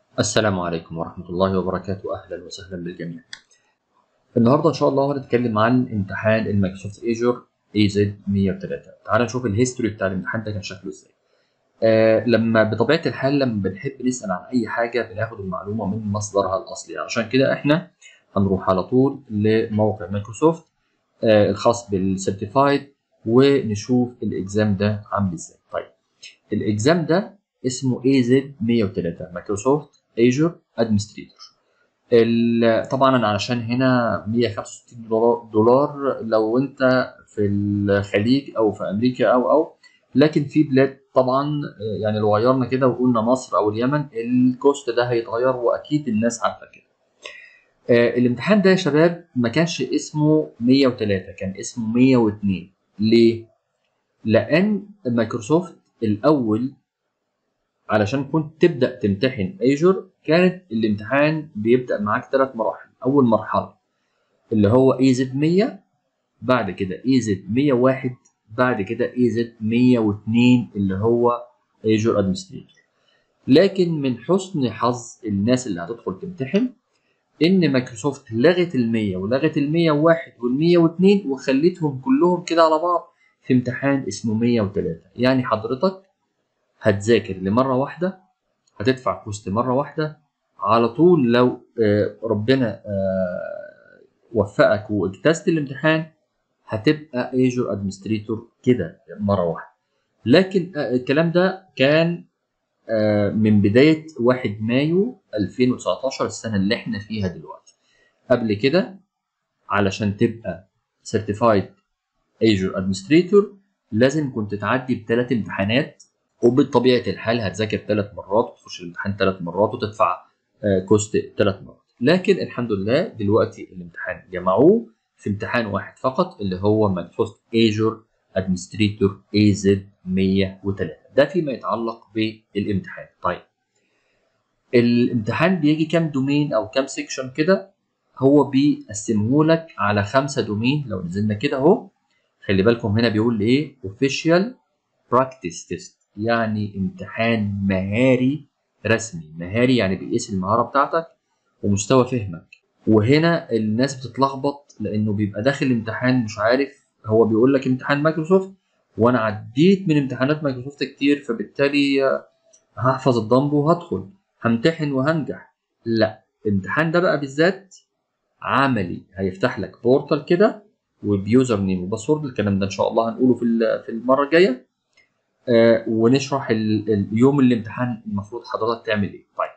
السلام عليكم ورحمة الله وبركاته أهلا وسهلا بالجميع النهاردة إن شاء الله هنتكلم عن امتحان المايكروسوفت ايجور اي زد 103 تعال نشوف الهيستوري بتاع الامتحان ده كان شكله ازاي آه لما بطبيعة الحال لما بنحب نسأل عن أي حاجة بناخد المعلومة من مصدرها الأصلي عشان كده إحنا هنروح على طول لموقع مايكروسوفت آه الخاص بالسيرتيفايد ونشوف الإكزام ده عامل ازاي طيب الإكزام ده اسمه اي زد 103 مايكروسوفت ايجور ادمنستريتور طبعا انا علشان هنا 165 دولار, دولار لو انت في الخليج او في امريكا او او لكن في بلاد طبعا يعني لو غيرنا كده وقلنا مصر او اليمن الكوست ده هيتغير واكيد الناس عارفه كده الامتحان ده يا شباب ما كانش اسمه 103 كان اسمه 102 ليه لان مايكروسوفت الاول علشان كنت تبدا تمتحن ايجور كانت الامتحان بيبدا معاك ثلاث مراحل اول مرحله اللي هو اي زد 100 بعد كده اي زد 101 بعد كده اي زد 102 اللي هو ايجور ادمنستريتور لكن من حسن حظ الناس اللي هتدخل تمتحن ان مايكروسوفت لغت ال 100 ولغت ال 101 وال 102 وخلتهم كلهم كده على بعض في امتحان اسمه 103 يعني حضرتك هتذاكر لمره واحده هتدفع كوست مره واحده على طول لو ربنا وفقك واجتزت الامتحان هتبقى ايجور ادمنستريتور كده مره واحده لكن الكلام ده كان من بدايه 1 مايو 2019 السنه اللي احنا فيها دلوقتي قبل كده علشان تبقى سيرتيفايد ايجور ادمنستريتور لازم كنت تعدي بثلاث امتحانات وبطبيعه الحال هتذاكر ثلاث مرات وتخش الامتحان ثلاث مرات وتدفع كوست ثلاث مرات لكن الحمد لله دلوقتي الامتحان جمعوه في امتحان واحد فقط اللي هو مايكروسوفت ايجور ادمنستريتور اي زد 103 ده فيما يتعلق بالامتحان طيب الامتحان بيجي كام دومين او كام سيكشن كده هو بيقسمه لك على خمسه دومين لو نزلنا كده اهو خلي بالكم هنا بيقول لي ايه اوفيشال براكتس تيست يعني امتحان مهاري رسمي مهاري يعني بيقيس المهاره بتاعتك ومستوى فهمك وهنا الناس بتتلخبط لانه بيبقى داخل الامتحان مش عارف هو بيقول لك امتحان مايكروسوفت وانا عديت من امتحانات مايكروسوفت كتير فبالتالي هحفظ الضمب وهدخل همتحن وهنجح لا الامتحان ده بقى بالذات عملي هيفتح لك بورتال كده وبيوزر نيم وباسورد الكلام ده ان شاء الله هنقوله في في المره الجايه آه ونشرح اليوم الامتحان المفروض حضرتك تعمل ايه طيب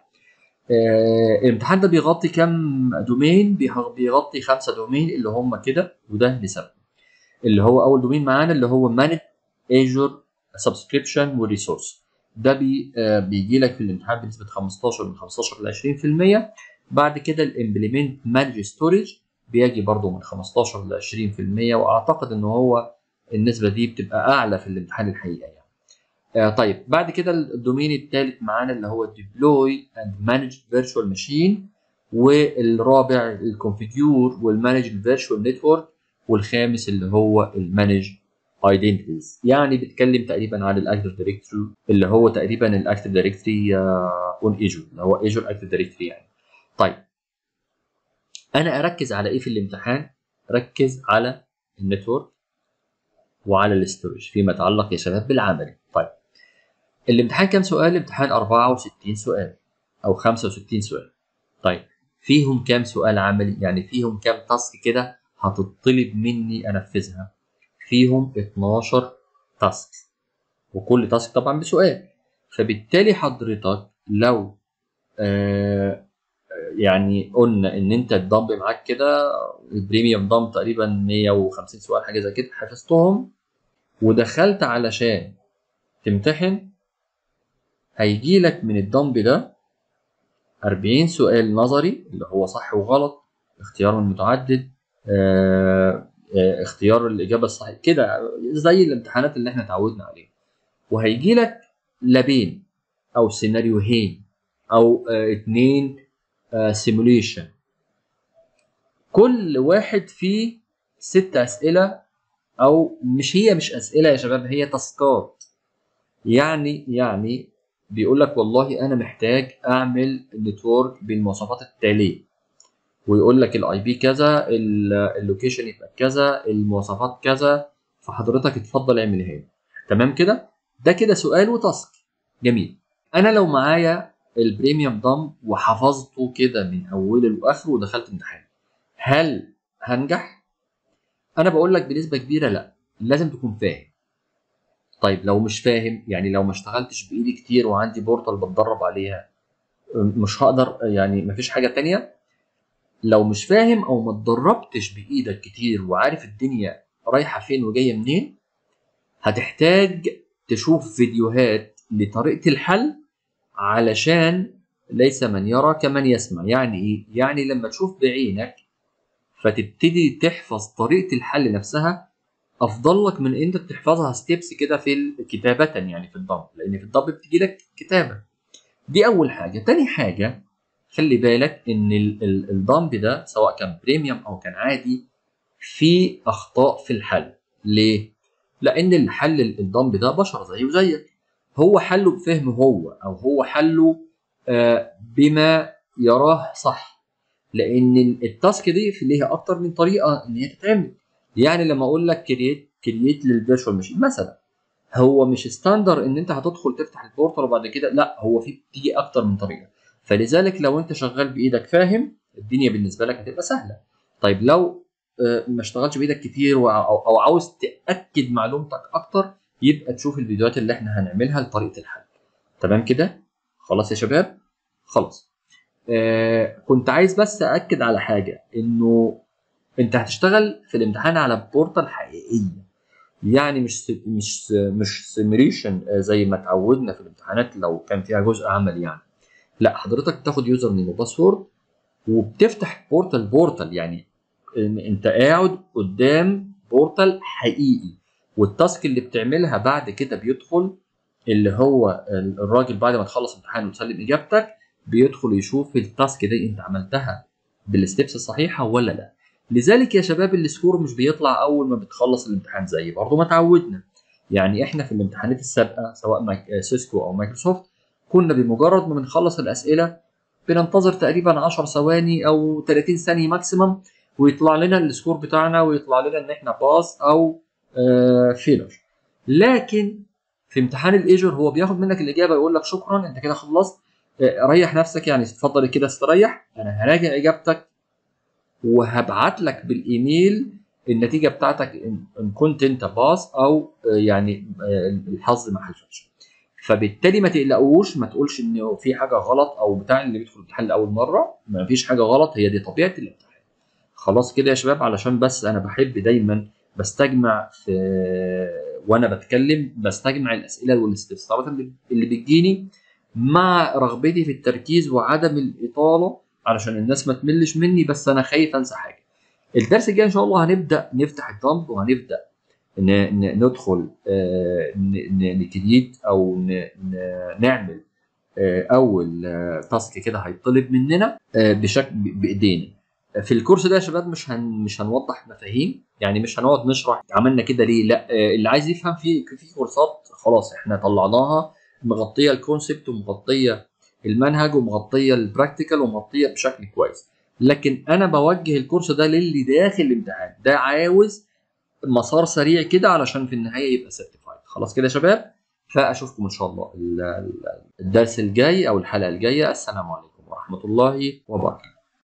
آه الامتحان ده بيغطي كام دومين بيغطي خمسه دومين اللي هم كده وده لسبب اللي هو اول دومين معانا اللي هو مانج ايجور سبسكريبشن وريسورس ده بي آه بيجي لك في الامتحان بنسبه 15 من 15 ل 20% بعد كده الامبلمنت مانج ستورج بيجي برضه من 15 ل 20% واعتقد ان هو النسبه دي بتبقى اعلى في الامتحان الحقيقه يعني آه طيب بعد كده الدومين الثالث معانا اللي هو ديبلوي اند مانج فيرتشوال ماشين والرابع الكونفيجور والمانج الفيرتشوال نتورك والخامس اللي هو المانج ايدنتيز يعني بيتكلم تقريبا عن الاكتف دايركتوري اللي هو تقريبا الاكتف دايركتوري اون ايجور اللي هو ايجور اكتف دايركتوري يعني طيب انا اركز على ايه في الامتحان ركز على النتورك وعلى الاستورج فيما يتعلق يا شباب بالعملي طيب الامتحان كام سؤال الامتحان 64 سؤال او 65 سؤال طيب فيهم كام سؤال عملي يعني فيهم كام تاسك كده هتطلب مني انفذها فيهم 12 تاسك وكل تاسك طبعا بسؤال فبالتالي حضرتك لو آه يعني قلنا ان انت الضمب معاك كده البريميوم ضم تقريبا 150 سؤال حاجه زي كده حفظتهم ودخلت علشان تمتحن هيجي لك من الضمب ده 40 سؤال نظري اللي هو صح وغلط اختيار من متعدد اه اه اختيار الاجابه الصحيحه كده زي الامتحانات اللي احنا اتعودنا عليها وهيجي لك لابين او سيناريوهين او اه اتنين سيموليشن كل واحد فيه ست اسئله او مش هي مش اسئله يا شباب هي تاسكات يعني يعني بيقول لك والله انا محتاج اعمل نتورك بالمواصفات التاليه ويقول لك الاي بي كذا اللوكيشن يبقى كذا المواصفات كذا فحضرتك اتفضل اعملها لي تمام كده ده كده سؤال وتاسك جميل انا لو معايا البريميوم ضم وحفظته كده من اوله لاخره ودخلت امتحان هل هنجح انا بقول لك بنسبه كبيره لا لازم تكون فاهم طيب لو مش فاهم يعني لو ما اشتغلتش بايدي كتير وعندي بورتال بتدرب عليها مش هقدر يعني مفيش حاجه تانية لو مش فاهم او ما اتدربتش بايدك كتير وعارف الدنيا رايحه فين وجايه منين هتحتاج تشوف فيديوهات لطريقه الحل علشان ليس من يرى كمن يسمع يعني ايه يعني لما تشوف بعينك فتبتدي تحفظ طريقه الحل نفسها افضل لك من انت بتحفظها ستيبس كده في كتابه يعني في الضم لان في الضم بتجي لك كتابه دي اول حاجه تاني حاجه خلي بالك ان الضمب ده سواء كان بريميوم او كان عادي في اخطاء في الحل ليه لان الحل الضمب ده بشر زيه وزيك هو حله بفهم هو او هو حله بما يراه صح لان التاسك دي في ليها اكتر من طريقه ان هي تتعمل يعني لما اقول لك كرييت كرييت للفيرتشوال ماشين مثلا هو مش ستاندر ان انت هتدخل تفتح البورتال وبعد كده لا هو في بتيجي اكتر من طريقه فلذلك لو انت شغال بايدك فاهم الدنيا بالنسبه لك هتبقى سهله طيب لو ما اشتغلتش بايدك كتير او عاوز تاكد معلومتك اكتر يبقى تشوف الفيديوهات اللي احنا هنعملها لطريقه الحل تمام كده خلاص يا شباب خلاص آه كنت عايز بس اكد على حاجه انه انت هتشتغل في الامتحان على بورتال حقيقيه يعني مش مش مش سيميريشن زي ما اتعودنا في الامتحانات لو كان فيها جزء عمل يعني لا حضرتك بتاخد يوزر نيم وباسورد وبتفتح بورتال بورتال يعني انت قاعد قدام بورتال حقيقي والتاسك اللي بتعملها بعد كده بيدخل اللي هو الراجل بعد ما تخلص امتحان وتسلم اجابتك بيدخل يشوف التاسك دي انت عملتها بالستبس الصحيحه ولا لا لذلك يا شباب السكور مش بيطلع اول ما بتخلص الامتحان زي برضه ما اتعودنا يعني احنا في الامتحانات السابقه سواء مايك سيسكو او مايكروسوفت كنا بمجرد ما بنخلص الاسئله بننتظر تقريبا 10 ثواني او 30 ثانيه ماكسيمم ويطلع لنا السكور بتاعنا ويطلع لنا ان احنا باس او آه فيلر لكن في امتحان الايجر هو بياخد منك الاجابه يقول لك شكرا انت كده خلصت آه ريح نفسك يعني اتفضل كده استريح انا هراجع اجابتك وهبعت لك بالايميل النتيجه بتاعتك ان كنت انت باس او يعني الحظ ما حالفكش فبالتالي ما تقلقوش ما تقولش ان في حاجه غلط او بتاع اللي بيدخل الامتحان لاول مره ما فيش حاجه غلط هي دي طبيعه الامتحان خلاص كده يا شباب علشان بس انا بحب دايما بستجمع في وانا بتكلم بستجمع الاسئله والاستفسارات اللي بتجيني مع رغبتي في التركيز وعدم الاطاله علشان الناس ما تملش مني بس انا خايف انسى حاجه الدرس الجاي ان شاء الله هنبدا نفتح الدمب وهنبدا ندخل نكريت او نعمل اول تاسك كده هيطلب مننا بشكل بايدينا في الكورس ده يا شباب مش هن مش هنوضح مفاهيم يعني مش هنقعد نشرح عملنا كده ليه لا اللي عايز يفهم في في كورسات خلاص احنا طلعناها مغطيه الكونسبت ومغطيه المنهج ومغطيه البراكتيكال ومغطيه بشكل كويس لكن انا بوجه الكورس ده للي داخل الامتحان ده عاوز مسار سريع كده علشان في النهايه يبقى سيرتيفايد خلاص كده يا شباب فاشوفكم ان شاء الله الدرس الجاي او الحلقه الجايه السلام عليكم ورحمه الله وبركاته